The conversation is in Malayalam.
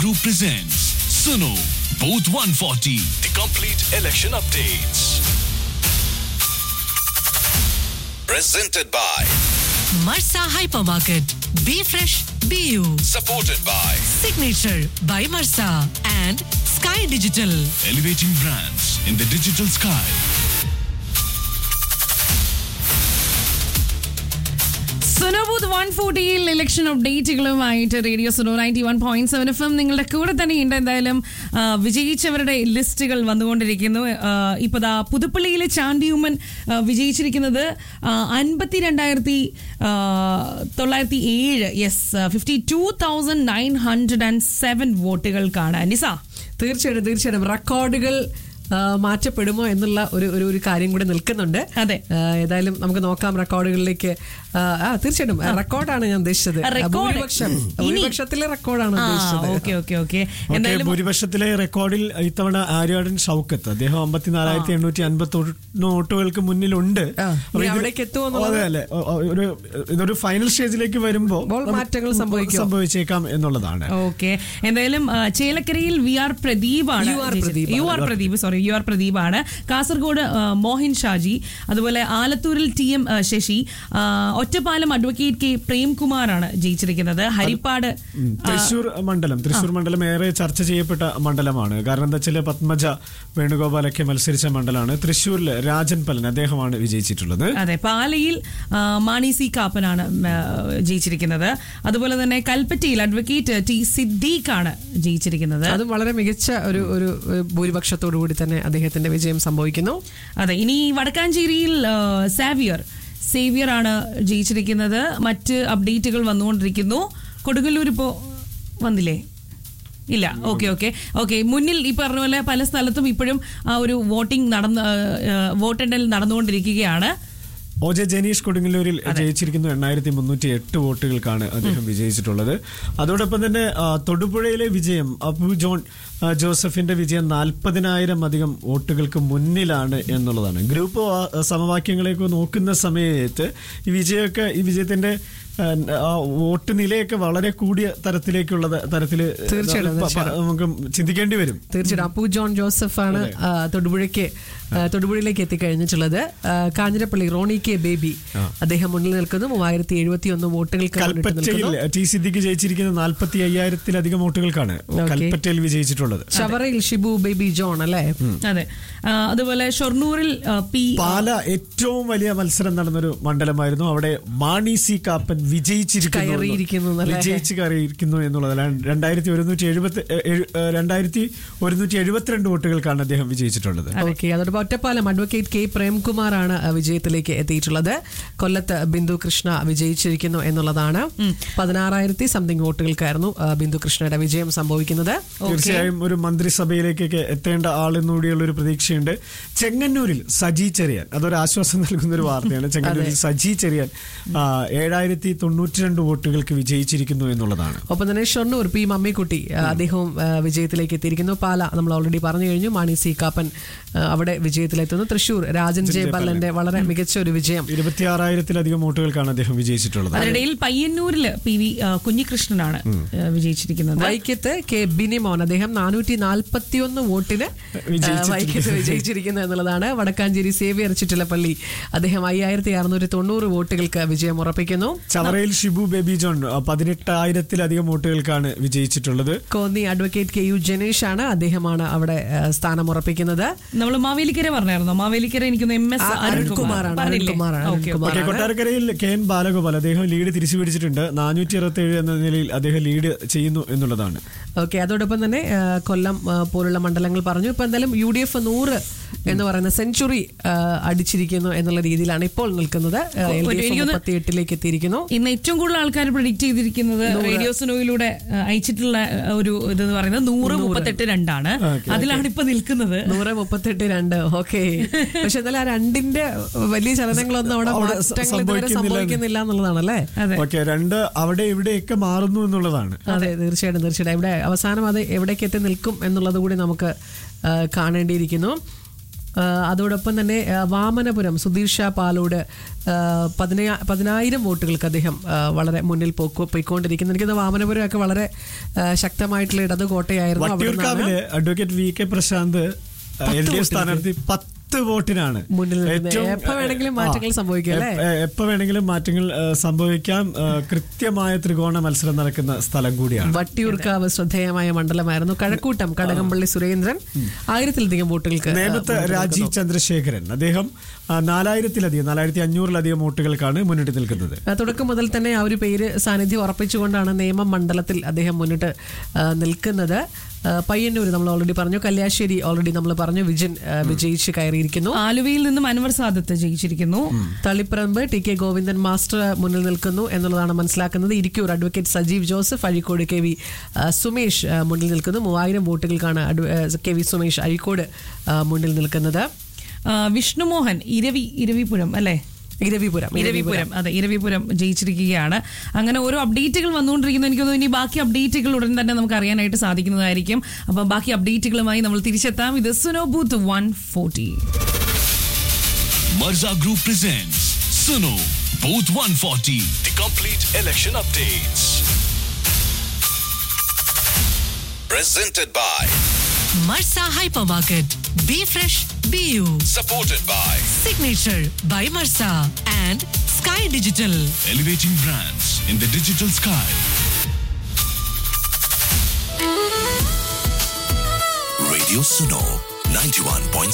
Group presents Suno Booth 140, the complete election updates. Presented by, Marsa Hypermarket. Be fresh, be you. supported by Signature by Marsa and Sky Digital. Elevating Brands in the Digital Sky. സുനോബൂത്ത് വൺ ഫോർട്ടിയിൽ ഇലക്ഷൻ അപ്ഡേറ്റുകളുമായിട്ട് radio Suno ninety one point seven F M നിങ്ങളുടെ കൂടെ തന്നെയുണ്ട് എന്തായാലും ആ, വിജയിച്ചവരുടെ ലിസ്റ്റുകൾ വന്നുകൊണ്ടിരിക്കുന്നു ആ, ഇപ്പൊ ദാ പുതുപ്പള്ളിയിലെ ചാണ്ടിയുമ്മൻ ആ, വിജയിച്ചിരിക്കുന്നത് അൻപത്തി രണ്ടായിരത്തി തൊള്ളായിരത്തി ഏഴ് yes fifty two thousand nine hundred and seven വോട്ടുകൾക്കാണ് നിസ തീർച്ചയായിട്ടും തീർച്ചയായിട്ടും റെക്കോർഡുകൾ ആ, മാറ്റപ്പെടുമോ എന്നുള്ള ഒരു ഒരു ഒരു കാര്യം കൂടെ നിൽക്കുന്നുണ്ട് അതെ. ആ, ഏതായാലും നമുക്ക് നോക്കാം റെക്കോർഡുകളിലേക്ക് ആ ആ, തീർച്ചയായിട്ടും റെക്കോർഡാണ് ഞാൻ ഉദ്ദേശിച്ചത് ആ, റെക്കോർഡ്. ഭൂരിപക്ഷം ഇനി- ഭൂരിപക്ഷത്തിലെ റെക്കോർഡാണ് ആ ഉദ്ദേശിച്ചത് ഓക്കെ ഓക്കെ ഓക്കെ ഓക്കെ എന്തായാലും ഭൂരിപക്ഷത്തിലെ റെക്കോർഡിൽ ഇത്തവണ ആര്യാടൻ ഷൗക്കത്ത് അദ്ദേഹം അമ്പത്തിനാലായിരത്തി എണ്ണൂറ്റി അൻപത്തി വോട്ടുകൾക്ക് മുന്നിലുണ്ട് ആ, അപ്പൊ ഇനി ഇത് അവിടേക്ക് എത്തുമോ എന്നുള്ളത്? അതെ അല്ലെ ഒ- ഒ- ഒരു ഇതൊരു ഫൈനൽ സ്റ്റേജിലേക്ക് വരുമ്പോ അപ്പോൾ നമുക്ക് മാറ്റങ്ങൾ സംഭവിക്കുമോ? സംഭവിച്ചേക്കാം എന്നുള്ളതാണ് ഓക്കെ എന്തായാലും ആ, ചേലക്കരയിൽ വി ആർ പ്രദീപ് ആണ് U R Pradeep U R Pradeep sorry U R Pradeep ആണ് കാസർഗോഡ് ആ, മോഹിൻ ഷാജി അതുപോലെ ആലത്തൂരിൽ ടി എം ആ, ശശി ആ, ഒറ്റപ്പാലം അഡ്വക്കേറ്റ് കെ പ്രേംകുമാറാണ് ജയിച്ചിരിക്കുന്നത് ഹരിപ്പാട് ഉം. തൃശൂർ മണ്ഡലം തൃശൂർ മണ്ഡലം ഏറെ ചർച്ച ചെയ്യപ്പെട്ട മണ്ഡലമാണ് കാരണം എന്താ വെച്ചാൽ പത്മജ വേണുഗോപാലൊക്കെ മത്സരിച്ച മണ്ഡലമാണ് തൃശൂരിൽ രാജൻ പലൻ അദ്ദേഹമാണ് വിജയിച്ചിട്ടുള്ളത് അതെ പാലയിൽ ആ, മാണി സി കാപ്പനാണ് ഉം, ആ, ജയിച്ചിരിക്കുന്നത് അതുപോലെ തന്നെ കൽപ്പറ്റയിൽ അഡ്വക്കേറ്റ് ടി സിദ്ദീഖ് ആണ് ജയിച്ചിരിക്കുന്നത് അതും വളരെ മികച്ച ഒരു ഒരു ഒരു ഭൂരിപക്ഷത്തോടു കൂടി തന്നെ അദ്ദേഹത്തിന്റെ വിജയം സംഭവിക്കുന്നു അതെ ഇനി വടക്കാഞ്ചേരിയിൽ ആ, സാവിയർ സേവിയർ ആണ് ജയിച്ചിരിക്കുന്നത് മറ്റ് അപ്ഡേറ്റുകൾ വന്നുകൊണ്ടിരിക്കുന്നു കൊടുങ്ങല്ലൂർ ഇപ്പോ വന്നില്ലേ ഇല്ല ഓക്കെ ഓക്കെ ഓക്കെ മുന്നിൽ ഈ പറഞ്ഞ പോലെ പല സ്ഥലത്തും ഇപ്പോഴും ആ ഒരു വോട്ടിംഗ് നടന്ന് വോട്ടെണ്ണൽ നടന്നുകൊണ്ടിരിക്കുകയാണ് ഒ ജെ ജനീഷ് കൊടുങ്ങല്ലൂരിൽ ജയിച്ചിരിക്കുന്നു എണ്ണായിരത്തി മുന്നൂറ്റി എട്ട് വോട്ടുകൾക്കാണ് അദ്ദേഹം വിജയിച്ചിട്ടുള്ളത് അതോടൊപ്പം തന്നെ ആ, തൊടുപുഴയിലെ വിജയം അബു ജോൺ ആ, ജോസഫിന്റെ വിജയം നാൽപ്പതിനായിരം അധികം വോട്ടുകൾക്ക് മുന്നിലാണ് എന്നുള്ളതാണ് ഗ്രൂപ്പ് ആ, സമവാക്യങ്ങളെയൊക്കെ നോക്കുന്ന സമയത്ത് ഈ വിജയമൊക്കെ ഈ വിജയത്തിന്റെ ആ, ആ, വോട്ട് നിലയൊക്കെ വളരെ കൂടിയ തരത്തിലേക്കുള്ള തരത്തില് തീർച്ചയായിട്ടും, പ- പ- നമുക്ക് ചിന്തിക്കേണ്ടി വരും തീർച്ചയായിട്ടും അപ്പു ജോൺ ജോസഫ് ആണ് ആ, തൊടുപുഴയ്ക്ക് ആ, തൊടുപുഴയിലേക്ക് എത്തിക്കഴിഞ്ഞിട്ടുള്ളത് ആ, കാഞ്ഞിരപ്പള്ളി റോണി കെ ബേബി അദ്ദേഹം മുന്നിൽ നിൽക്കുന്നു മൂവായിരത്തി എഴുപത്തി ഒന്ന് വോട്ടുകൾക്ക് മുന്നിട്ട് കൽപ്പറ്റയിൽ നിൽക്കുന്നു ടി സിദ്ദിഖ് ജയിച്ചിരിക്കുന്നത് നാൽപ്പത്തി അയ്യായിരത്തിലധികം വോട്ടുകൾക്കാണ് Okay. കൽപ്പറ്റയിൽ വിജയിച്ചിട്ടുള്ളത് ചവറയിൽ ഷിബു ബേബി ജോൺ അല്ലേ അതെ ആ, അതുപോലെ ഷൊർണൂരിൽ ആ, പി പാല ഏറ്റവും വലിയ മത്സരം നടന്നൊരു മണ്ഡലമായിരുന്നു അവിടെ മാണി സി കാപ്പൻ വിജയിച്ചിരിക്കുന്നു എന്ന് കയറിയിരിക്കുന്നു എന്നല്ലേ? വിജയിച്ച് കയറിയിരിക്കുന്നു എന്നുള്ളതാണ് രണ്ടായിരത്തി ഒരുന്നൂറ്റി എഴുപത്തി രണ്ടായിരത്തി ഒരുന്നൂറ്റി എഴുപത്തിരണ്ട് വോട്ടുകൾക്കാണ് അദ്ദേഹം വിജയിച്ചിട്ടുള്ളത് ഓക്കെ അതോടൊപ്പം ഒറ്റപ്പാലം അഡ്വക്കേറ്റ് കെ പ്രേംകുമാർ ആണ് ആ, വിജയത്തിലേക്ക് എത്തിയിട്ടുള്ളത് കൊല്ലത്ത് ബിന്ദു കൃഷ്ണ വിജയിച്ചിരിക്കുന്നു എന്നുള്ളതാണ് പതിനാറായിരത്തി സംതിങ് വോട്ടുകൾക്കായിരുന്നു ആ, ബിന്ദു കൃഷ്ണയുടെ വിജയം സംഭവിക്കുന്നത് തീർച്ചയായും ഒരു മന്ത്രിസഭയിലേക്കൊക്കെ എത്തേണ്ട ആളെന്നുകൂടിയുള്ള ഒരു പ്രതീക്ഷയുണ്ട് ചെങ്ങന്നൂരിൽ സജി ചെറിയാൻ അതൊരു ആശ്വാസം നൽകുന്ന ഒരു വാർത്തയാണ് ചെങ്ങന്നൂരിൽ സജി ചെറിയാൻ ആ, ഏഴായിരത്തി തൊണ്ണൂറ്റി രണ്ട് വോട്ടുകൾക്ക് വിജയിച്ചിരിക്കുന്നു എന്നുള്ളതാണ് ഒപ്പം തന്നെ ഷൊർണൂർ പി മമ്മിക്കുട്ടി ആ, അദ്ദേഹവും ആ, വിജയത്തിലേക്ക് എത്തിയിരിക്കുന്നു പാല നമ്മൾ ഓൾറെഡി പറഞ്ഞു കഴിഞ്ഞു മാണി സി കാപ്പൻ ആ, അവിടെ വിജയത്തിലെത്തുന്നു തൃശൂർ രാജൻ ജെ ബല്ലന്റെ വളരെ മികച്ച ഒരു വിജയം ഇരുപത്തിയാറായിരത്തിലധികം വോട്ടുകൾക്കാണ് അദ്ദേഹം വിജയിച്ചിട്ടുള്ളത് അതിനിടയിൽ പയ്യന്നൂരില് പി വി ആ, കുഞ്ഞികൃഷ്ണനാണ് ആ, വിജയിച്ചിരിക്കുന്നത് വൈക്കത്ത് കെ ബിനിമോൻ അദ്ദേഹം നാനൂറ്റി നാൽപ്പത്തി ഒന്ന് വോട്ടിന് വിജയിച്ചിട്ടുണ്ട്. വൈക്കത്ത് വിജയിച്ചിരിക്കുന്നു എന്നുള്ളതാണ് വടക്കാഞ്ചേരി സേവിയർ ചിറ്റിലപ്പള്ളി അദ്ദേഹം അയ്യായിരത്തി അറുന്നൂറ്റി തൊണ്ണൂറ് വോട്ടുകൾക്ക് വിജയം ഉറപ്പിക്കുന്നു ചവറയിൽ ഷിബു ബേബി ജോൺ ആ, പതിനെട്ടായിരത്തിലധികം വോട്ടുകൾക്കാണ് വിജയിച്ചിട്ടുള്ളത് Konni advocate K U Janesh ആണ് അദ്ദേഹമാണ് അവിടെ ആ, സ്ഥാനം ഉറപ്പിക്കുന്നത് നമ്മൾ മാവേലിക്കര പറഞ്ഞായിരുന്നോ മാവേലിക്കര എനിക്കൊന്ന് എം എസ് ആ, അരുൺകുമാറാണ്, അരുൺകുമാറാണ്, ഓക്കെ അരുൺകുമാർ. ഓക്കെ കൊട്ടാരക്കരയിൽ കെ എൻ ബാലഗോപാൽ അദ്ദേഹം ലീഡ് തിരിച്ചു പിടിച്ചിട്ടുണ്ട് നാനൂറ്റി അറുപത്തി ഏഴ് എന്ന നിലയിൽ അദ്ദേഹം ലീഡ് ചെയ്യുന്നു എന്നുള്ളതാണ് ഓക്കെ അതോടൊപ്പം തന്നെ ആ, കൊല്ലം ആ, പോലുള്ള മണ്ഡലങ്ങൾ പറഞ്ഞു ഇപ്പൊ എന്തായാലും യു ഡി എഫ് നൂറ് എന്ന് പറയുന്ന സെഞ്ചുറി ആ, അടിച്ചിരിക്കുന്നു എന്നുള്ള രീതിയിലാണ് ഇപ്പോൾ നിൽക്കുന്നത് എൽ ഡി എഫ് എനിക്കൊന്ന് മുപ്പത്തി എട്ടിലേക്ക് എത്തിയിരിക്കുന്നു ഇന്ന് ഏറ്റവും കൂടുതൽ ആൾക്കാർ പ്രഡിക്ട് ചെയ്തിരിക്കുന്നത് റേഡിയോ സുനോയിലൂടെ ആ, അയച്ചിട്ടുള്ള ആ, ഒരു ഇതെന്ന് പറയുന്നത് നൂറ് മുപ്പത്തെട്ട് രണ്ടാണ് അതിലാണ് ഇപ്പൊ നിൽക്കുന്നത് നൂറ് മുപ്പത്തെട്ട് രണ്ട് ഓക്കെ പക്ഷെ എന്നാലും ആ രണ്ടിന്റെ വലിയ ചലനങ്ങളൊന്നും അവിടെ അവിടെ മാറ്റങ്ങൾ ഇതുവരെ സംഭവിക്കുന്നില്ല. സംഭവിക്കുന്നില്ല എന്നുള്ളതാണല്ലേ അതെ ഓക്കെ രണ്ട് അവിടെ ഇവിടെയൊക്കെ മാറുന്നു എന്നുള്ളതാണ് അതെ തീർച്ചയായിട്ടും തീർച്ചയായിട്ടും ഇവിടെ അവസാനം അത് എവിടേക്ക് എത്തി നിൽക്കും എന്നുള്ളത് കൂടി നമുക്ക് ആ, കാണേണ്ടിയിരിക്കുന്നു ആ, അതോടൊപ്പം തന്നെ ആ, വാമനപുരം സുധീർ ഷാ പാലോട് ആ, പതിനാ പതിനായിരം വോട്ടുകൾക്ക് അദ്ദേഹം ആ, വളരെ മുന്നിൽ പോക്കോ പോയിക്കൊണ്ടിരിക്കുന്നു എനിക്ക് തോന്നുന്നു വാമനപുരം ഒക്കെ വളരെ ആ, ശക്തമായിട്ടുള്ള ഇടത് കോട്ടയായിരുന്നു അവിടെ നിന്നാണ് വട്ടിയൂർക്കാവില് advocate V K Prasanth L D F സ്ഥാനാർത്ഥി പത്ത് വോട്ടിനാണ് മുന്നിൽ നിൽക്കുന്നത്. ഏറ്റവും, എപ്പോ വേണമെങ്കിലും ആ, മാറ്റങ്ങൾ സംഭവിക്കും, അല്ലേ? എപ്പ- എപ്പോ വേണമെങ്കിലും മാറ്റങ്ങൾ ആ, സംഭവിക്കാം ആ, കൃത്യമായ ത്രികോണ മത്സരം നടക്കുന്ന സ്ഥലം കൂടിയാണ് വട്ടിയൂർക്കാവ് ശ്രദ്ധേയമായ മണ്ഡലമായിരുന്നു കഴക്കൂട്ടം കടകംപള്ളി സുരേന്ദ്രൻ ആയിരത്തിലധികം വോട്ടുകൾക്ക് ആ, നേമത്ത് വോട്ട് രാജീവ് നൽകുന്നു. ചന്ദ്രശേഖരൻ അദ്ദേഹം ആ, നാലായിരത്തിലധികം നാലായിരത്തി അഞ്ഞൂറിലധികം വോട്ടുകൾക്കാണ് മുന്നിട്ട് നിൽക്കുന്നത് ആ, തുടക്കം മുതൽ തന്നെ ആ ഒരു പേര് സാന്നിധ്യം ഉറപ്പിച്ചുകൊണ്ടാണ് നേമം മണ്ഡലത്തിൽ അദ്ദേഹം മുന്നിട്ട് ആ, നിൽക്കുന്നത് ആ, പയ്യന്നൂർ നമ്മൾ ഓൾറെഡി പറഞ്ഞു കല്യാശ്ശേരി ഓൾറെഡി നമ്മൾ പറഞ്ഞു വിജൻ ആ, വിജയിച്ച് കയറിയിരിക്കുന്നു ആലുവയിൽ നിന്നും അൻവർ സാദത്ത് ജയിച്ചിരിക്കുന്നു Taliparamba T K Govindan master മുന്നിൽ നിൽക്കുന്നു എന്നുള്ളതാണ് മനസ്സിലാക്കുന്നത് Irikkur advocate Sajeev Joseph Azhikode K V ആ, സുമേഷ് ആ, മുന്നിൽ നിൽക്കുന്നു മൂവായിരം വോട്ടുകൾക്കാണ് അഡ്വ- ആ, കെ വി സുമേഷ് അഴീക്കോട് ആ, മുന്നിൽ നിൽക്കുന്നത് ആ, വിഷ്ണുമോഹൻ ഇരവി ഇരവിപുരം അല്ലേ ഇരവിപുരം ഇരവിപുരം അതെ ഇരവിപുരം ജയിച്ചിരിക്കുകയാണ് അങ്ങനെ ഓരോ അപ്ഡേറ്റുകൾ വന്നുകൊണ്ടിരിക്കുന്നു എനിക്ക് തോന്നുന്നു ഇനി ബാക്കി അപ്ഡേറ്റുകൾ ഉടൻ തന്നെ നമുക്ക് അറിയാനായിട്ട് സാധിക്കുന്നതായിരിക്കും അപ്പം ബാക്കി അപ്ഡേറ്റുകളുമായി നമ്മൾ തിരിച്ചെത്താം ഇത് സുനോ booth one forty Marza Group presents Suno Booth 140, the complete election updates. Presented by, Marsa Hypermarket. Be fresh, be you. supported by Signature by Marsa and Sky Digital. Elevating brands in the digital sky. Radio Suno 91.7